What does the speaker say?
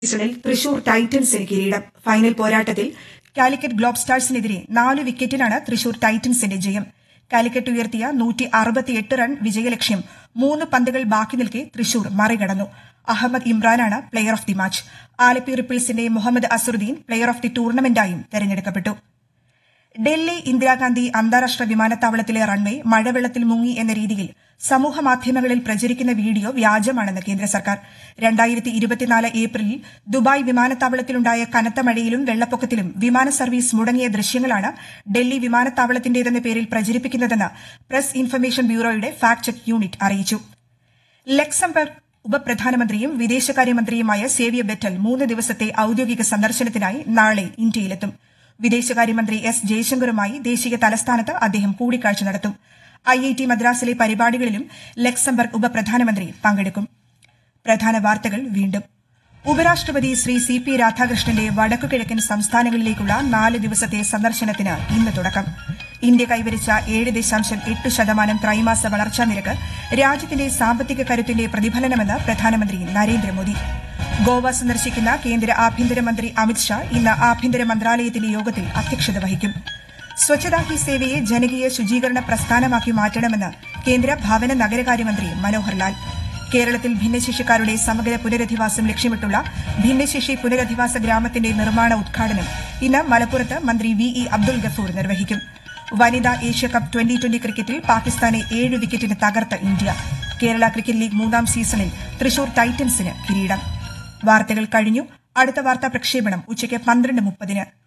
സീസണിൽ തൃശൂർ ടൈറ്റൻസിന് കിരീടം ഫൈനൽ പോരാട്ടത്തിൽ കാലിക്കറ്റ് ഗ്ലോബ് സ്റ്റാർസിനെതിരെ നാല് വിക്കറ്റിനാണ് തൃശൂർ ടൈറ്റൻസിന്റെ ജയം കാലിക്കറ്റ് ഉയർത്തിയ നൂറ്റി അറുപത്തിയെട്ട് റൺ വിജയലക്ഷ്യം മൂന്ന് പന്തുകൾ ബാക്കി നിൽക്കെ തൃശൂർ മറികടന്നു അഹമ്മദ് ഇമ്രാനാണ് player of the match Alleppey റിപ്പിൾസിന്റെ Mohammed Azharuddeen player of the ടൂർണമെന്റായും തെരഞ്ഞെടുക്കപ്പെട്ടു ഡൽഹി ഇന്ദിരാഗാന്ധി അന്താരാഷ്ട്ര വിമാനത്താവളത്തിലെ റൺവേ മഴവെള്ളത്തിൽ മുങ്ങി എന്ന രീതിയിൽ സമൂഹ മാധ്യമങ്ങളിൽ പ്രചരിക്കുന്ന വീഡിയോ വ്യാജമാണെന്ന് കേന്ദ്ര സർക്കാർ രണ്ടായിരത്തി ഇരുപത്തിനാല് ഏപ്രിലിൽ ദുബായ് വിമാനത്താവളത്തിലുണ്ടായ കനത്ത മഴയിലും വെള്ളപ്പൊക്കത്തിലും വിമാന സർവീസ് മുടങ്ങിയ ദൃശ്യങ്ങളാണ് ഡൽഹി വിമാനത്താവളത്തിന്റേതെന്ന പേരിൽ പ്രചരിപ്പിക്കുന്നതെന്ന് പ്രസ് ഇൻഫർമേഷൻ ബ്യൂറോയുടെ ഫാക്ട് ചെക്ക് യൂണിറ്റ് അറിയിച്ചു ലക്സംബർഗ് ഉപപ്രധാനമന്ത്രിയും വിദേശകാര്യമന്ത്രിയുമായ സേവ്യ ബെറ്റൽ മൂന്ന് ദിവസത്തെ ഔദ്യോഗിക സന്ദർശനത്തിനായി നാളെ ഇന്ത്യയിലെത്തും വിദേശകാര്യമന്ത്രി എസ് ജയശങ്കറുമായി ദേശീയ തലസ്ഥാനത്ത് അദ്ദേഹം കൂടിക്കാഴ്ച നടത്തും ഐ ഐ ടി മദ്രാസിലെ പരിപാടികളിലും ലക്സംബർഗ് ഉപപ്രധാനമന്ത്രി പങ്കെടുക്കും പ്രധാന വാർത്തകൾ വീണ്ടും ഉപരാഷ്ട്രപതി ശ്രീ സി പി രാധാകൃഷ്ണന്റെ വടക്കുകിഴക്കൻ സംസ്ഥാനങ്ങളിലേക്കുള്ള നാല് ദിവസത്തെ സന്ദർശനത്തിന് ഇന്ന് തുടക്കം ഇന്ത്യ കൈവരിച്ച ഏഴ് ദശാംശം എട്ട് ശതമാനം ത്രൈമാസ വളർച്ചാ നിരക്ക് രാജ്യത്തിന്റെ സാമ്പത്തിക കരുത്തിന്റെ പ്രതിഫലനമെന്ന് പ്രധാനമന്ത്രി നരേന്ദ്രമോദി ഗോവ സന്ദർശിക്കുന്ന കേന്ദ്ര ആഭ്യന്തരമന്ത്രി അമിത്ഷാ ഇന്ന് ആഭ്യന്തര മന്ത്രാലയത്തിന്റെ യോഗത്തിൽ അധ്യക്ഷത വഹിക്കും സ്വച്ഛതാ ഹി സേവയെ ജനകീയ ശുചീകരണ പ്രസ്ഥാനമാക്കി മാറ്റണമെന്ന് കേന്ദ്ര ഭവന നഗരകാര്യമന്ത്രി മനോഹർ ലാൽ കേരളത്തിൽ ഭിന്നശേഷിക്കാരുടെ സമഗ്ര പുനരധിവാസം ലക്ഷ്യമിട്ടുള്ള ഭിന്നശേഷി പുനരധിവാസ ഗ്രാമത്തിന്റെ നിർമ്മാണ ഉദ്ഘാടനം ഇന്ന് മലപ്പുറത്ത് മന്ത്രി വി ഇ അബ്ദുൾ ഗഫൂർ നിർവഹിക്കും വനിതാ ഏഷ്യ കപ്പ് ട്വന്റി ട്വന്റി ക്രിക്കറ്റിൽ പാകിസ്ഥാനെ ഏഴ് വിക്കറ്റിന് തകർത്ത ഇന്ത്യ കേരള ക്രിക്കറ്റ് ലീഗ് മൂന്നാം സീസണിൽ തൃശൂർ ടൈറ്റൻസിന് കിരീടം വാർത്തകൾ കഴിഞ്ഞു അടുത്ത വാർത്താ പ്രക്ഷേപണം ഉച്ചയ്ക്ക് പന്ത്രണ്ട് മുപ്പതിന്